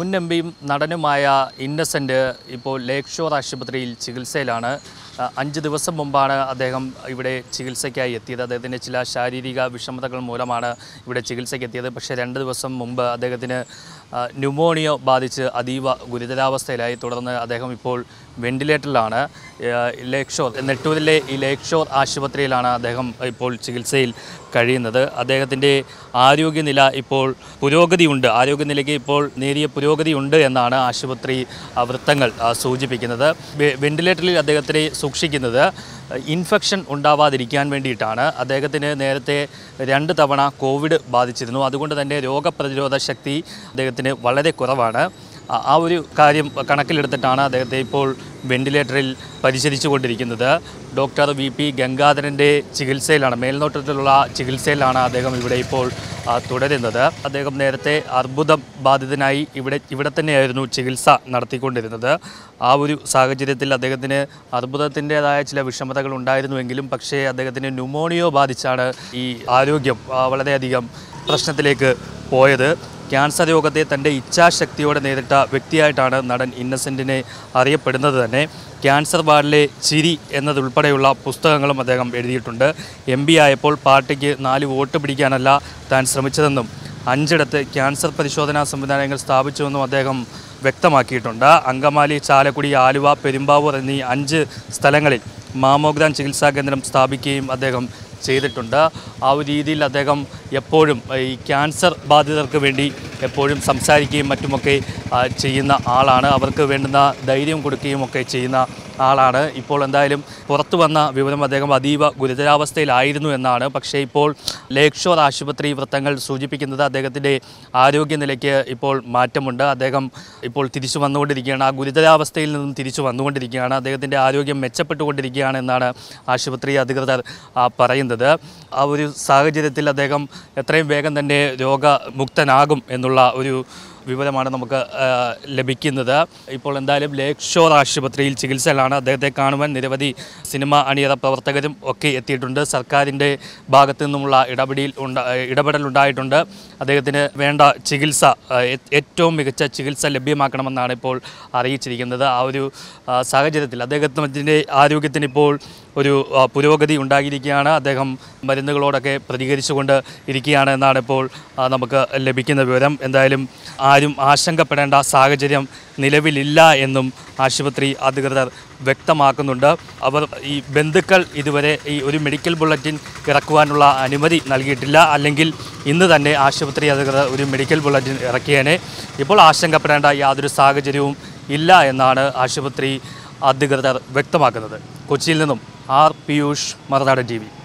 മുൻ എം പിയും നടനുമായ ഇന്നസെൻ്റ് ഇപ്പോൾ ലേക്ക് ഷോർ ആശുപത്രിയിൽ ചികിത്സയിലാണ് ആ, അഞ്ച് ദിവസം മുമ്പാണ് അദ്ദേഹം ഇവിടെ ചികിത്സയ്ക്കായി എത്തിയത് അദ്ദേഹത്തിൻ്റെ ചില ശാരീരിക വിഷമതകൾ മൂലമാണ് ഇവിടെ ചികിത്സയ്ക്ക് എത്തിയത് പക്ഷേ രണ്ട് ദിവസം മുമ്പ് അദ്ദേഹത്തിന് ആ, ന്യൂമോണിയ ബാധിച്ച് അതീവ ഗുരുതരാവസ്ഥയിലായി തുടർന്ന് അദ്ദേഹം ഇപ്പോൾ വെന്റിലേറ്ററിലാണ് ആ, ലേക്ക് ഷോർ നെട്ടൂരിലെ ഈ ലേക്ക് ഷോർ ആശുപത്രിയിലാണ് അദ്ദേഹം ഇപ്പോൾ ചികിത്സയിൽ കഴിയുന്നത് അദ്ദേഹത്തിൻ്റെ ആരോഗ്യനില ഇപ്പോൾ പുരോഗതിയുണ്ട് ആരോഗ്യനിലയ്ക്ക് ഇപ്പോൾ നേരിയ പുരോഗതിയുണ്ട് എന്നാണ് ആശുപത്രി ആ, വൃത്തങ്ങൾ ആ, സൂചിപ്പിക്കുന്നത് വെ- വെന്റിലേറ്ററിൽ അദ്ദേഹത്തിനെ സൂക്ഷിക്കുന്നത് ഇൻഫെക്ഷൻ ഉണ്ടാവാതിരിക്കാൻ വേണ്ടിയിട്ടാണ് അദ്ദേഹത്തിന് നേരത്തെ രണ്ട് തവണ കോവിഡ് ബാധിച്ചിരുന്നു അതുകൊണ്ട് തന്നെ രോഗപ്രതിരോധ ശക്തി അദ്ദേഹത്തിന് വളരെ കുറവാണ് ആ- ആ ഒരു കാര്യം കണക്കിലെടുത്തിട്ടാണ് അദ്ദേഹത്തെ ഇപ്പോൾ വെന്റിലേറ്ററിൽ പരിചരിച്ചു കൊണ്ടിരിക്കുന്നത് ഡോക്ടർ വി പി ഗംഗാധരൻ്റെ ചികിത്സയിലാണ് മേൽനോട്ടത്തിലുള്ള ചികിത്സയിലാണ് അദ്ദേഹം ഇവിടെ ഇപ്പോൾ ആ, തുടരുന്നത് അദ്ദേഹം നേരത്തെ അർബുദം ബാധിതനായി ഇവിടെ ഇവിടെ തന്നെയായിരുന്നു ചികിത്സ നടത്തിക്കൊണ്ടിരുന്നത് ആ ഒരു സാഹചര്യത്തിൽ അദ്ദേഹത്തിന് അർബുദത്തിൻ്റെതായ ചില വിഷമതകൾ ഉണ്ടായിരുന്നുവെങ്കിലും പക്ഷേ അദ്ദേഹത്തിന് ന്യൂമോണിയോ ബാധിച്ചാണ് ഈ ആരോഗ്യം ആ, വളരെയധികം പ്രശ്നത്തിലേക്ക് പോയത് ക്യാൻസർ രോഗത്തെ തൻ്റെ ഇച്ഛാശക്തിയോടെ നേരിട്ട വ്യക്തിയായിട്ടാണ് നടൻ ഇന്നസെൻറ്റിനെ അറിയപ്പെടുന്നത് തന്നെ ക്യാൻസർ വാർഡിലെ ചിരി എന്നതുൾപ്പെടെയുള്ള പുസ്തകങ്ങളും അദ്ദേഹം എഴുതിയിട്ടുണ്ട് എം പി ആയപ്പോൾ പാർട്ടിക്ക് നാല് വോട്ട് പിടിക്കാനല്ല താൻ ശ്രമിച്ചതെന്നും അഞ്ചിടത്ത് ക്യാൻസർ പരിശോധനാ സംവിധാനങ്ങൾ സ്ഥാപിച്ചുവെന്നും അദ്ദേഹം വ്യക്തമാക്കിയിട്ടുണ്ട് അങ്കമാലി ചാലക്കുടി ആലുവ പെരുമ്പാവൂർ എന്നീ അഞ്ച് സ്ഥലങ്ങളിൽ മാമോഗ്രാം ചികിത്സാ കേന്ദ്രം സ്ഥാപിക്കുകയും അദ്ദേഹം ചെയ്തിട്ടുണ്ട് ആ ഒരു രീതിയിൽ അദ്ദേഹം എപ്പോഴും ഈ ക്യാൻസർ ബാധിതർക്ക് വേണ്ടി എപ്പോഴും സംസാരിക്കുകയും മറ്റുമൊക്കെ ആ, ചെയ്യുന്ന ആളാണ് അവർക്ക് വേണ്ടുന്ന ധൈര്യം കൊടുക്കുകയും ഒക്കെ ചെയ്യുന്ന ആളാണ് ഇപ്പോൾ എന്തായാലും പുറത്തു വന്ന വിവരം അദ്ദേഹം അതീവ ഗുരുതരാവസ്ഥയിലായിരുന്നു എന്നാണ് പക്ഷേ ഇപ്പോൾ ലേക്ക് ഷോർ ആശുപത്രി വൃത്തങ്ങൾ സൂചിപ്പിക്കുന്നത് അദ്ദേഹത്തിൻ്റെ ആരോഗ്യനിലയ്ക്ക് ഇപ്പോൾ മാറ്റമുണ്ട് അദ്ദേഹം ഇപ്പോൾ തിരിച്ചു വന്നുകൊണ്ടിരിക്കുകയാണ് ആ ഗുരുതരാവസ്ഥയിൽ നിന്നും തിരിച്ചു വന്നുകൊണ്ടിരിക്കുകയാണ് അദ്ദേഹത്തിൻ്റെ ആരോഗ്യം മെച്ചപ്പെട്ടുകൊണ്ടിരിക്കുകയാണ് എന്നാണ് ആശുപത്രി അധികൃതർ ആ, പറയുന്നത് ആ ഒരു സാഹചര്യത്തിൽ അദ്ദേഹം എത്രയും വേഗം തന്നെ രോഗമുക്തനാകും എന്നുള്ള ഒരു വിവരമാണ് നമുക്ക് ആ, ലഭിക്കുന്നത് ഇപ്പോൾ എന്തായാലും ലേക്ക് ഷോർ ആശുപത്രിയിൽ ചികിത്സയിലാണ് അദ്ദേഹത്തെ കാണുവാൻ നിരവധി സിനിമ അണിയറ പ്രവർത്തകരും ഒക്കെ എത്തിയിട്ടുണ്ട് സർക്കാരിൻ്റെ ഭാഗത്തു നിന്നുമുള്ള ഇടപെടിയിൽ ഉണ്ട ഇടപെടൽ ഉണ്ടായിട്ടുണ്ട് അദ്ദേഹത്തിന് വേണ്ട ചികിത്സ ആ, ഏ- ഏറ്റവും മികച്ച ചികിത്സ ലഭ്യമാക്കണമെന്നാണ് ഇപ്പോൾ അറിയിച്ചിരിക്കുന്നത് ആ ഒരു ആ, സാഹചര്യത്തിൽ അദ്ദേഹത്തിൻ്റെ ആരോഗ്യത്തിന് ഇപ്പോൾ ഒരു ആ, പുരോഗതി ഉണ്ടായിരിക്കുകയാണ് അദ്ദേഹം മരുന്നുകളോടൊക്കെ പ്രതികരിച്ചുകൊണ്ട് ഇരിക്കുകയാണ് എന്നാണ് ഇപ്പോൾ ആ, നമുക്ക് ലഭിക്കുന്ന വിവരം എന്തായാലും ആരും ആശങ്കപ്പെടേണ്ട സാഹചര്യം നിലവിലില്ല എന്നും ആശുപത്രി അധികൃതർ വ്യക്തമാക്കുന്നുണ്ട് അവർ ഈ ബന്ധുക്കൾ ഇതുവരെ ഈ ഒരു മെഡിക്കൽ ബുള്ളറ്റിൻ ഇറക്കുവാനുള്ള അനുമതി നൽകിയിട്ടില്ല അല്ലെങ്കിൽ ഇന്ന് തന്നെ ആശുപത്രി അധികൃതർ ഒരു മെഡിക്കൽ ബുള്ളറ്റിൻ ഇറക്കിയേനെ ഇപ്പോൾ ആശങ്കപ്പെടേണ്ട യാതൊരു സാഹചര്യവും ഇല്ല എന്നാണ് ആശുപത്രി അധികൃതർ വ്യക്തമാക്കുന്നത് കൊച്ചിയിൽ നിന്നും R Piyush Marunadan T V